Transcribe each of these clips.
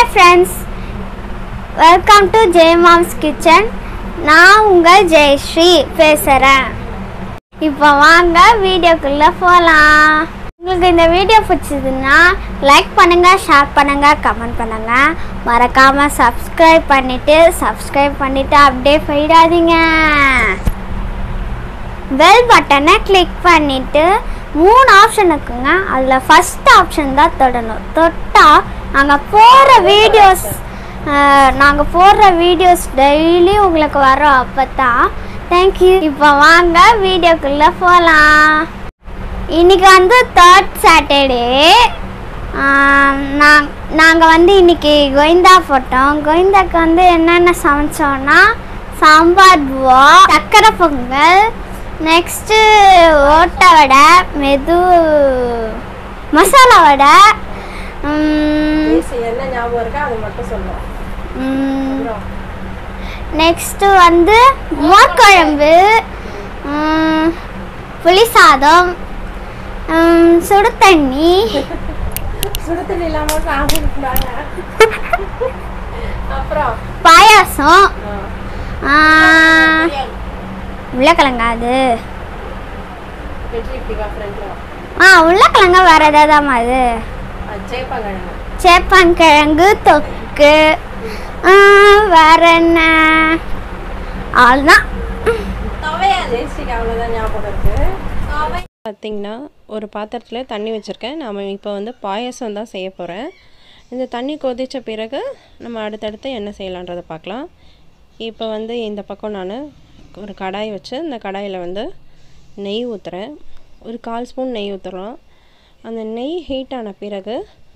Friends welcome to Jai mom's kitchen நான் உங்கள் ஜெயஸ்ரீ பேசுகிறேன் இப்போ வாங்க வீடியோக்குள்ளே போகலாம் உங்களுக்கு இந்த வீடியோ பிடிச்சதுன்னா லைக் பண்ணுங்கள் ஷேர் பண்ணுங்கள் கமெண்ட் பண்ணுங்கள் மறக்காமல் சப்ஸ்கிரைப் பண்ணிவிட்டு சப்ஸ்கிரைப் பண்ணிவிட்டு அப்படியே போயிடாதீங்க பெல் பட்டனை கிளிக் பண்ணிவிட்டு மூணு ஆப்ஷன் இருக்குங்க அதில் ஃபஸ்ட் ஆப்ஷன் தான் தொடணும் தொட்டால் நாங்கள் போடுற வீடியோஸ் நாங்கள் போடுற வீடியோஸ் டெய்லி உங்களுக்கு வரோம் அப்போ தான் தேங்க்யூ இப்போ வாங்க வீடியோக்குள்ளே போகலாம் இன்னைக்கு வந்து தேர்ட் சாட்டர்டே நாங்கள் வந்து இன்னைக்கு கோவிந்தா போட்டோம் கோவிந்தாக்கு வந்து என்னென்ன சமைச்சோன்னா சாம்பார் பூவா சக்கரை பொங்கல் நெக்ஸ்ட்டு ஓட்டை வடை மெது மசாலா வடை உம், பேசு, என்ன ஞாபகம் இருக்கா அது மட்டும் சொல்லுவோம் உம், நெக்ஸ்ட்டு வந்து மோர்க்குழம்பு உம், புளி சாதம் உம், சுடு தண்ணி சுடுதண்ணி இல்லாம சாப்பிடுறாங்க அப்புறம் பாயாசம் ஆ, ஆஹ், உருளைக்கிழங்கா அது வெற்றி இப்படிவா ஃப்ரெண்ட்ல ஆ உருளைக்கிழங்கா வேறு ஏதாவது அது சேப்பாங்கிழங்கு சேப்பங்கிழங்கு தொக்கு ஆஹ், வேற என்ன அவ்வளோதான் ஜெயஸ்ரீக்கு அவ்வளோதான் ஞாபகம் இருக்கு பார்த்தீங்கன்னா ஒரு பாத்திரத்தில் தண்ணி வச்சுருக்கேன் நாம் இப்போ வந்து பாயசம் தான் செய்ய போகிறேன் இந்த தண்ணி கொதித்த பிறகு நம்ம அடுத்தடுத்து என்ன செய்யலான்றதை பார்க்கலாம் இப்போ வந்து இந்த பக்கம் நான் ஒரு கடாய் வச்சு இந்த கடாயில் வந்து நெய் ஊற்றுறேன் ஒரு கால் ஸ்பூன் நெய் ஊற்றுறோம் அந்த நெய் ஹீட் ஆன பிறகு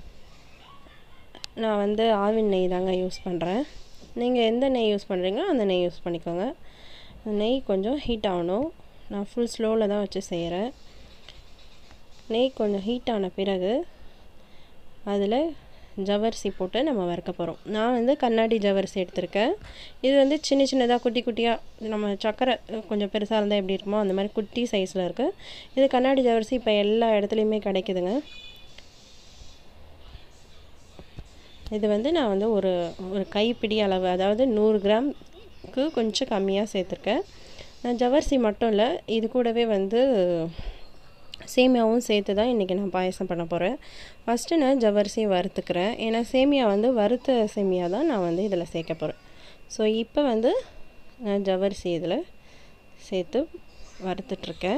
நான் வந்து ஆவின் நெய் தாங்க யூஸ் பண்ணுறேன் நீங்கள் எந்த நெய் யூஸ் பண்ணுறீங்களோ அந்த நெய் யூஸ் பண்ணிக்கோங்க அந்த நெய் கொஞ்சம் ஹீட் ஆகணும் நான் ஃபுல் ஸ்லோவில் தான் வச்சு செய்கிறேன் நெய் கொஞ்சம் ஹீட் ஆன பிறகு அதில் ஜவரிசி போட்டு நம்ம வறுக்க போகிறோம் நான் வந்து கண்ணாடி ஜவரிசி எடுத்திருக்கேன் இது வந்து சின்ன சின்னதாக குட்டி குட்டியாக நம்ம சக்கரை கொஞ்சம் பெருசாக இருந்தால் எப்படி இருக்குமோ அந்த மாதிரி குட்டி சைஸில் இருக்குது இது கண்ணாடி ஜவரிசி இப்போ எல்லா இடத்துலையுமே கிடைக்குதுங்க இது வந்து நான் வந்து ஒரு ஒரு கைப்பிடி அளவு அதாவது நூறு கிராம்க்கு கொஞ்சம் கம்மியாக சேர்த்துருக்கேன் நான் ஜவரிசி மட்டும் இல்லை இது கூடவே வந்து சேமியாவும் சேர்த்து தான் இன்றைக்கி நான் பாயசம் பண்ண போகிறேன் ஃபஸ்ட்டு நான் ஜவரிசியை வறுத்துக்கிறேன் ஏன்னா சேமியா வந்து வறுத்த சேமியா தான் நான் வந்து இதில் சேர்க்க போகிறேன் ஸோ இப்போ வந்து நான் ஜவரிசி இதில் சேர்த்து வறுத்துட்ருக்கேன்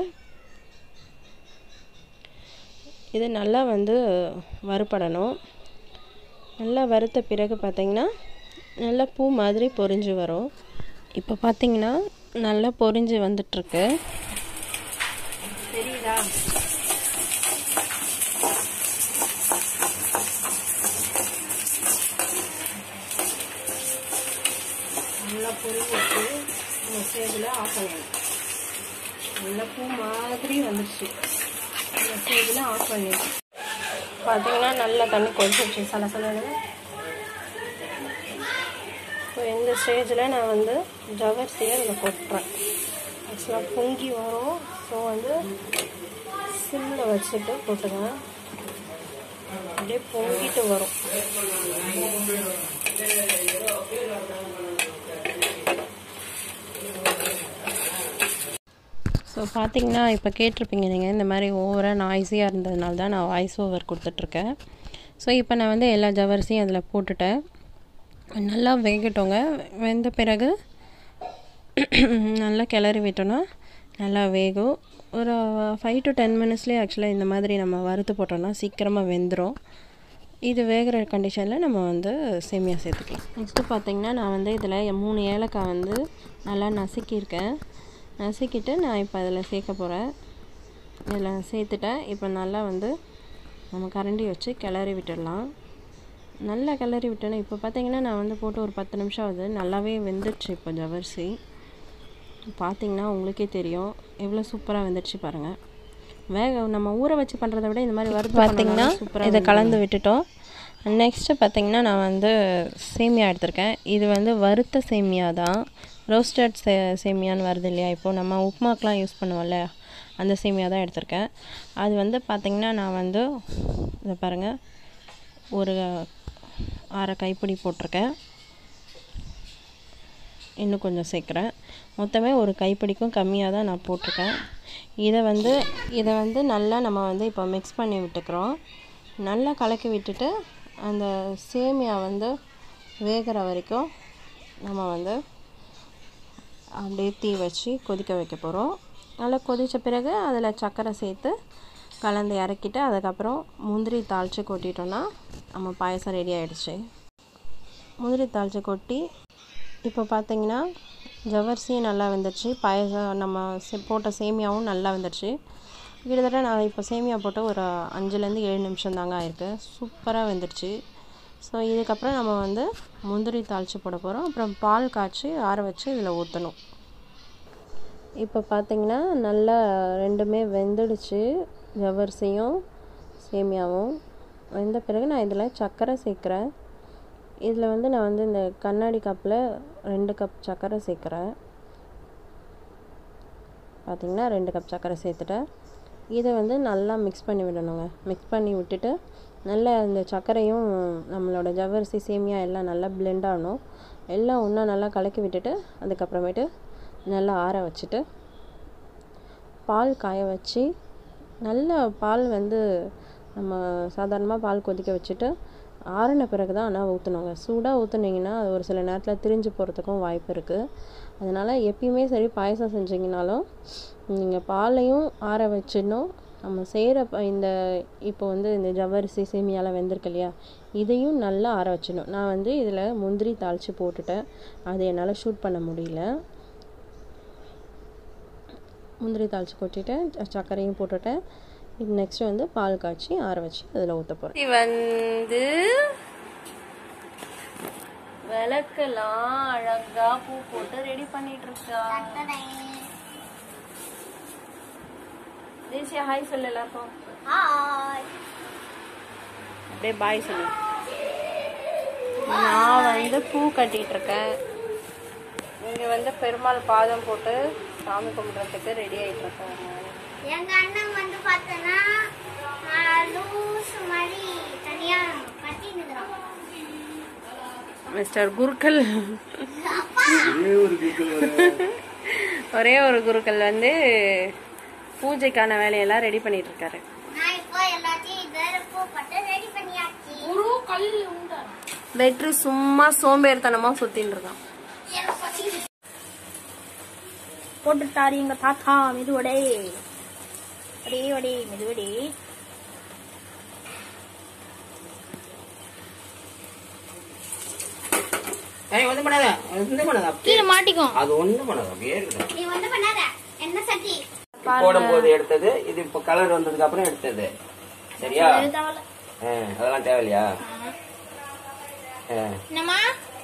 இது நல்லா வந்து வறுபடணும் நல்லா வறுத்த பிறகு பார்த்தீங்கன்னா நல்லா பூ மாதிரி பொரிஞ்சு வரும் இப்போ பார்த்தீங்கன்னா நல்லா பொரிஞ்சு வந்துட்டுருக்கு தெரியுதா நல்லா பொரிஞ்சிச்சு இந்த ஸ்டேஜில் ஆஃப் பண்ணணும் நல்லா பூ மாதிரி வந்துடுச்சு இந்த ஸ்டேஜில் ஆஃப் பண்ணிடுச்சு பார்த்தீங்கன்னா நல்லா தண்ணி கொதிச்சிருச்சு சல சலன்னு ஸோ இந்த ஸ்டேஜில் நான் வந்து ஜவர்சியை இதில் கொட்டுறேன் ஆக்சுவலாக பொங்கி வரும் ஸோ வந்து சிம்மில் வச்சுட்டு போட்டுங்க அப்படியே பொங்கிட்டு வரும் ஸோ பார்த்தீங்கன்னா இப்போ கேட்டிருப்பீங்க நீங்கள் இந்த மாதிரி ஓவராக நாய்ஸியாக இருந்ததுனால தான் நான் வாய்ஸ் ஓவர் கொடுத்துட்ருக்கேன் ஸோ இப்போ நான் வந்து எல்லா ஜவரிசையும் அதில் போட்டுட்டேன் நல்லா வேகட்டோங்க வெந்த பிறகு நல்லா கிளறி விட்டோன்னா நல்லா வேகும் ஒரு ஃபைவ் டு டென் மினிட்ஸ்லேயே ஆக்சுவலாக இந்த மாதிரி நம்ம வறுத்து போட்டோம்னா சீக்கிரமாக வெந்துடும் இது வேகிற கண்டிஷனில் நம்ம வந்து சேமியா சேர்த்துக்கலாம் நெக்ஸ்ட்டு பார்த்தீங்கன்னா நான் வந்து இதில் மூணு ஏலக்காய் வந்து நல்லா நசுக்கியிருக்கேன் நசுக்கிட்டு நான் இப்போ அதில் சேர்க்க போகிறேன் இதில் சேர்த்துட்டேன் இப்போ நல்லா வந்து நம்ம கரண்டி வச்சு கிளறி விட்டுடலாம் நல்லா கிளறி விட்டோன்னே இப்போ பார்த்தீங்கன்னா நான் வந்து போட்டு ஒரு பத்து நிமிஷம் ஆகுது நல்லாவே வெந்துடுச்சு இப்போ ஜவரிசி பார்த்தீங்கன்னா உங்களுக்கே தெரியும் எவ்வளோ சூப்பராக வெந்துடுச்சு பாருங்கள் வேக நம்ம ஊற வச்சு பண்ணுறத விட இந்த மாதிரி வறுத்து பார்த்தீங்கன்னா சூப்பராக இதை கலந்து விட்டுட்டோம் நெக்ஸ்ட்டு பார்த்தீங்கன்னா நான் வந்து சேமியா எடுத்திருக்கேன் இது வந்து வறுத்த சேமியா தான் ரோஸ்டட் சே சேமியான்னு வருது இல்லையா இப்போது நம்ம உப்புமாக்கெலாம் யூஸ் பண்ணுவோம்ல அந்த சேமியா தான் எடுத்திருக்கேன் அது வந்து பார்த்திங்கன்னா நான் வந்து இதை பாருங்கள் ஒரு அரை கைப்பிடி போட்டிருக்கேன் இன்னும் கொஞ்சம் சேர்க்குறேன் மொத்தமே ஒரு கைப்பிடிக்கும் கம்மியாக தான் நான் போட்டிருக்கேன் இதை வந்து இதை வந்து நல்லா நம்ம வந்து இப்போ மிக்ஸ் பண்ணி விட்டுக்கிறோம் நல்லா கலக்கி விட்டுட்டு அந்த சேமியா வந்து வேகிற வரைக்கும் நம்ம வந்து அப்படியே தீ வச்சு கொதிக்க வைக்க போகிறோம் நல்லா கொதித்த பிறகு அதில் சர்க்கரை சேர்த்து கலந்து இறக்கிட்டு அதுக்கப்புறம் முந்திரி தாளித்து கொட்டிட்டோன்னா நம்ம பாயசம் ரெடி ஆகிடுச்சு முந்திரி தாளித்து கொட்டி இப்போ பார்த்தீங்கன்னா ஜவ்வரிசியும் நல்லா வெந்துருச்சு பாயசம் நம்ம சே போட்ட சேமியாவும் நல்லா வெந்துருச்சு கிட்டத்தட்ட நான் இப்போ சேமியா போட்டு ஒரு அஞ்சுலேருந்து ஏழு நிமிஷம் தாங்க ஆயிருக்கு சூப்பராக வெந்துருச்சு ஸோ இதுக்கப்புறம் நம்ம வந்து முந்திரி தாளித்து போட போகிறோம் அப்புறம் பால் காய்ச்சி ஆற வச்சு இதில் ஊற்றணும் இப்போ பார்த்தீங்கன்னா நல்லா ரெண்டுமே வெந்துடுச்சு ஜவ்வரிசியும் சேமியாவும் வெந்த பிறகு நான் இதில் சர்க்கரை சேர்க்குறேன் இதில் வந்து நான் வந்து இந்த கண்ணாடி கப்பில் ரெண்டு கப் சர்க்கரை சேர்க்குறேன் பார்த்திங்கன்னா ரெண்டு கப் சர்க்கரை சேர்த்துட்டேன் இதை வந்து நல்லா மிக்ஸ் பண்ணி விடணுங்க மிக்ஸ் பண்ணி விட்டுட்டு நல்லா இந்த சர்க்கரையும் நம்மளோட ஜவ்வரிசி சேமியா எல்லாம் நல்லா பிளெண்ட் ஆகணும் எல்லாம் ஒன்றா நல்லா கலக்கி விட்டுட்டு அதுக்கப்புறமேட்டு நல்லா ஆற வச்சுட்டு பால் காய வச்சு நல்ல பால் வந்து நம்ம சாதாரணமாக பால் கொதிக்க வச்சுட்டு ஆறின பிறகு தான் ஆனால் ஊற்றணுங்க சூடாக ஊற்றுனீங்கன்னா அது ஒரு சில நேரத்தில் திரிஞ்சு போகிறதுக்கும் வாய்ப்பு இருக்குது அதனால் எப்பயுமே சரி பாயசம் செஞ்சிங்கனாலும் நீங்கள் பாலையும் ஆற வச்சிடணும் நம்ம செய்கிற இந்த இப்போ வந்து இந்த ஜவ்வரிசி சேமியாலாம் வெந்திருக்கு இல்லையா இதையும் நல்லா ஆற வச்சிடணும் நான் வந்து இதில் முந்திரி தாளித்து போட்டுட்டேன் அது என்னால் ஷூட் பண்ண முடியல முந்திரி தாளித்து கொட்டிட்டேன் சர்க்கரையும் போட்டுட்டேன் இப்போ நெக்ஸ்ட் வந்து பால் காய்ச்சி ஆற வச்சு அதில் ஊற்ற போகிறேன் இது வந்து விளக்கெல்லாம் அழகா பூ போட்டு ரெடி பண்ணிட்டு இருக்கா தேசியா ஹாய் சொல்லு எல்லாருக்கும் ஹாய் அப்படியே பாய் சொல்லு நான் வந்து பூ கட்டிட்டு இருக்கேன் இங்க வந்து பெருமாள் பாதம் போட்டு சாமி கும்பிட்றதுக்கு ரெடி ஆயிட்டு இருக்காங்க எங்க அண்ணன் வந்து பார்த்தனா லூஸ் மாதிரி தனியா கட்டி நிற்கிறான் மிஸ்டர் குருக்கள் ஒரே ஒரு குருக்கள் வந்து பூஜைக்கான வேலையெல்லாம் ரெடி பண்ணிட்டு இருக்காரு நான் இப்போ எல்லாத்தையும் இதில் பூ போட்டு ரெடி பண்ணியாச்சு ஒரு கல் உண்டா வெற்றி சும்மா சோம்பேறித்தனமா சுத்தின்னு இருக்கான் போட்டுட்டாரு எங்க தாத்தா மெதுவடே அடே வடே மெதுவடே ஏய் ஒன்றும் பண்ணாத ஒன்றும் பண்ணாத அப்படியே கீழே மாட்டிக்கும் அது ஒன்றும் பண்ணாத அப்படியே இருக்கட்டும் நீ வந்து பண்ணாத என்ன சட்டி போடும்போது எடுத்தது இது இப்போ கலர் வந்ததுக்கு அப்புறம் எடுத்தது சரியா ஆ, அதெல்லாம் தேவையில்லையா ஆ. என்னம்மா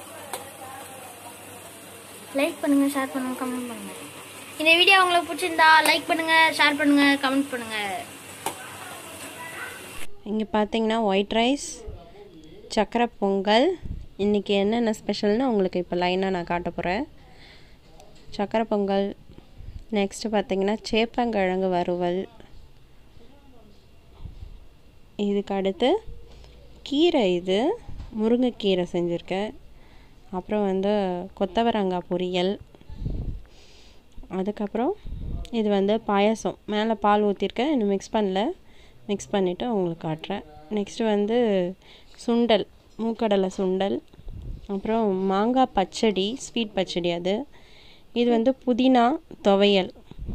லைக் பண்ணுங்க ஷேர் பண்ணுங்க கமெண்ட் பண்ணுங்க இந்த வீடியோ உங்களுக்கு பிடிச்சிருந்தா லைக் பண்ணுங்க ஷேர் பண்ணுங்க கமெண்ட் பண்ணுங்க இங்கே பார்த்தீங்கன்னா ஒயிட் ரைஸ் சக்கரை பொங்கல் இன்றைக்கி என்னென்ன ஸ்பெஷல்னு உங்களுக்கு இப்போ லைனாக நான் காட்ட போகிறேன் சக்கரை பொங்கல் நெக்ஸ்ட்டு பார்த்தீங்கன்னா சேப்பங்கிழங்கு வறுவல் இதுக்கு அடுத்து கீரை இது முருங்கைக்கீரை செஞ்சுருக்கேன் அப்புறம் வந்து கொத்தவரங்காய் பொரியல் அதுக்கப்புறம் இது வந்து பாயாசம் மேலே பால் ஊற்றிருக்கேன் இன்னும் மிக்ஸ் பண்ணல மிக்ஸ் பண்ணிவிட்டு உங்களுக்கு காட்டுறேன் நெக்ஸ்ட்டு வந்து சுண்டல் மூக்கடலை சுண்டல் அப்புறம் மாங்காய் பச்சடி ஸ்வீட் பச்சடி அது இது வந்து புதினா துவையல்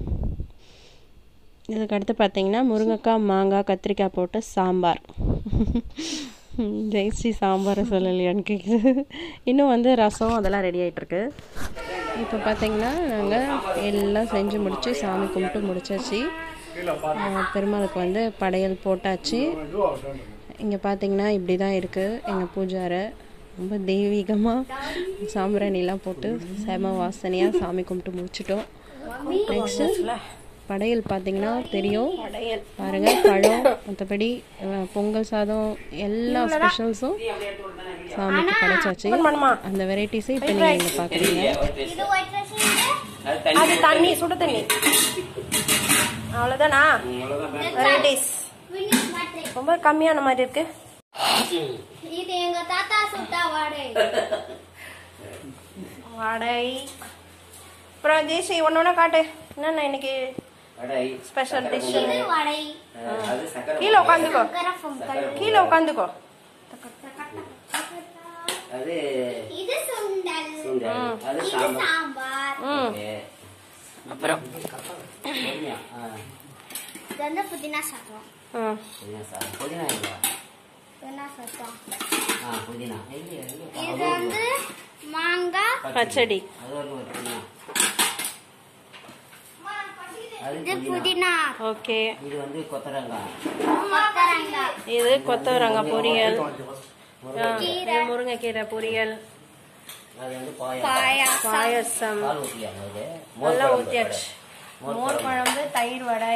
இதுக்கு அடுத்து பார்த்தீங்கன்னா முருங்கைக்காய் மாங்காய் கத்திரிக்காய் போட்டு சாம்பார் ஜெயஸ்ரீ சாம்பாரை சொல்லலையான்னு கேட்குது இன்னும் வந்து ரசம் அதெல்லாம் ரெடி ஆகிட்டுருக்கு இப்போ பார்த்தீங்கன்னா நாங்கள் எல்லாம் செஞ்சு முடித்து சாமி கும்பிட்டு முடிச்சாச்சு ஆஹ் பெருமாளுக்கு வந்து படையல் போட்டாச்சு இங்கே பார்த்தீங்கன்னா இப்படி தான் இருக்குது எங்கள் பூஜாரை ரொம்ப தெய்வீகமாக சாம்பிராணிலாம் போட்டு செம வாசனையாக சாமி கும்பிட்டு முடிச்சிட்டோம் நெக்ஸ்ட்டு படையல் பார்த்தீங்கன்னா தெரியும் பாருங்க பழம் மற்றபடி பொங்கல் சாதம் எல்லா ஸ்பெஷல்ஸும் சாமிக்கு படைச்சாச்சு அந்த வெரைட்டிஸை இப்போ நீங்கள் இங்கே பார்க்குறீங்க இது ஒயிட் ரைஸ் அது தண்ணி அது தண்ணி சுட தண்ணி அவ்வளோதானா வெரைட்டிஸ் ரொம்ப கம்மியான மாதிரி இருக்கு இது எங்க தாத்தா சுட்ட வடை அப்புறம் ஜெய்ஸ்ரீ ஒன்று ஒன்றா காட்டு என்னண்ணா இன்னைக்கு வடை Special சக்கரை dish. பொங்கல். வடை அஹ், அது சக்கரை கீழே பொங்கல். உட்காந்துக்கோ சக்கரை பொங்கல் கீழே உட்காந்துக்கோ அது இது சுண்டல் சுண்டல் அது இது சாம்பார் சாம்பார் ம் ஓகே. அப்புறம் புதினா ஆ, இது வந்து புதினா சாதம் ம் புதினா சாதம் புதினா இல்லையா புதினா சாதம் ஆ புதினா இல்லையா இல்லையா இது வந்து மாங்காய் பச்சடி அது ஒரு ஒரு புதினா அது இது புதினா புதினா ஓகே இது வந்து கொத்தரங்காய் கொத்தரங்காய் இது கொத்தவரங்காய் பொரியல் ஆ, கீரை. இது முருங்கைக்கீரை பொரியல் அது வந்து பாயா பாயாசம் பாயசம் பால் ஊற்றியாங்க அது மோர் நல்லா குழம்பு ஊற்றியாச்சு மோர் மோர் குழம்பு தயிர் வடை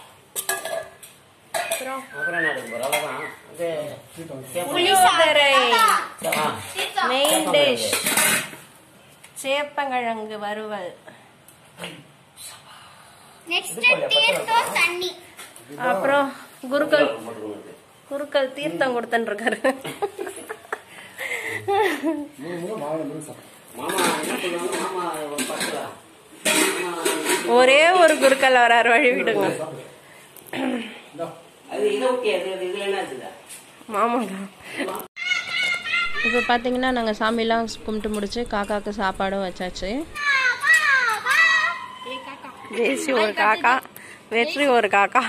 அப்புறம் அப்புறம் என்ன இருக்கு bro? அவ்வளவுதான் அது சேப்பம். புளியோதரை ஆ, மெயின் டிஷ் சேப்பங்கிழங்கு வறுவல் நெக்ஸ்ட் தீர்த்தம் தண்ணி அப்புறம் குருக்கள் போட்டுக்கோங்க. குருக்கள் தீர்த்தம் கொடுத்துன்னு இருக்காரு மாமா என்ன சொல்லுவாங்க மாமா ஒரு பத்து ரூபா. மாமா ஒரே ஒரு குருக்கள் வராரு வழி விடுங்க அது இதை ஓகே அது அது இதுல என்ன இருக்குதா மாமா தான் இப்போ பார்த்தீங்கன்னா நாங்கள் சாமிலாம் கும்பிட்டு முடிச்சு காக்காவுக்கு சாப்பாடும் வச்சாச்சு தேசி ஒரு காக்கா வெற்றி ஒரு காக்கா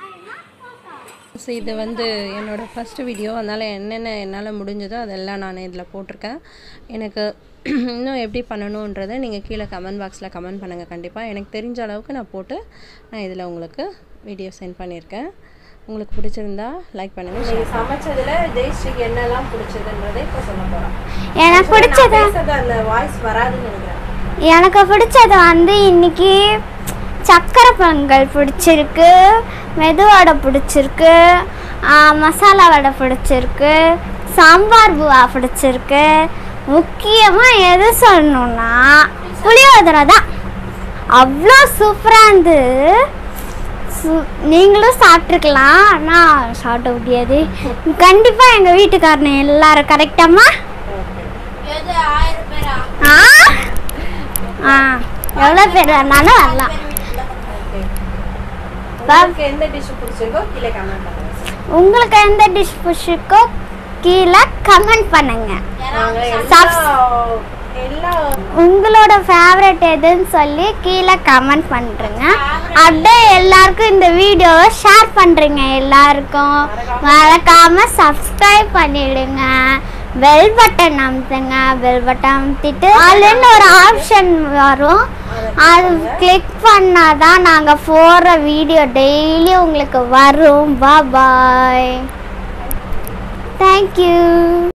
ஸோ இது வந்து என்னோட ஃபஸ்ட்டு வீடியோ அதனால் என்னென்ன என்னால் முடிஞ்சதோ அதெல்லாம் நான் இதில் போட்டிருக்கேன் எனக்கு இன்னும் எப்படி பண்ணணுன்றதை நீங்கள் கீழே கமெண்ட் பாக்ஸில் கமெண்ட் பண்ணுங்கள் கண்டிப்பாக எனக்கு தெரிஞ்ச அளவுக்கு நான் போட்டு நான் இதில் உங்களுக்கு வீடியோ சென்ட் பண்ணியிருக்கேன் உங்களுக்கு பிடிச்சிருந்தா லைக் பண்ணுங்கள் நீங்கள் சமைச்சதில் ஜெயஸ்ரீக்கு என்னெல்லாம் பிடிச்சதுன்றதை இப்போ சொல்ல போகிறோம் எனக்கு பிடிச்சது அந்த வாய்ஸ் வராதுன்னு நினைக்கிறேன் எனக்கு பிடிச்சது வந்து இன்னைக்கு சக்கரை பொங்கல் பிடிச்சிருக்கு மெதுவடை பிடிச்சிருக்கு ஆ, மசாலா வடை பிடிச்சிருக்கு சாம்பார் பூவா பிடிச்சிருக்கு முக்கியமாக எது சொல்லணும்னா புளியோதரை தான் அவ்வளோ சூப்பராக இருந்து சு- நீங்களும் சாப்பிட்ருக்கலாம் ஆனால் சாப்பிட முடியாது கண்டிப்பாக எங்கள் வீட்டுக்காரனை எல்லாரும் கரெக்டாமா ஆ ஆ எவ்வளோ பேர் வேணாலும் வரலாம் உங்களுக்கு எந்த டிஷ் பிடிச்சிருக்கோ கீழே கமெண்ட் பண்ணுங்கள் உங்களுக்கு எந்த டிஷ் பிடிச்சிருக்கோ கீழே கமெண்ட் பண்ணுங்க நாங்கள் Subs- எல்லா எல்லா உங்களோட ஃபேவரட் எதுன்னு சொல்லி கீழே கமெண்ட் பண்ணுறேங்க அப்படியே எல்லாருக்கும் இந்த வீடியோவை ஷேர் பண்ணுறீங்க எல்லாருக்கும் மறக்காம சப்ஸ்கிரைப் பண்ணிடுங்க பெல் பட்டன் அமுத்துங்க பெல் பட்டன் அமுத்திட்டு அதுலேருந்து ஒரு ஆப்ஷன் வரும் அது கிளிக் பண்ணாதான் நாங்கள் போடுற வீடியோ டெய்லி உங்களுக்கு வரும் பாய் தேங்க்யூ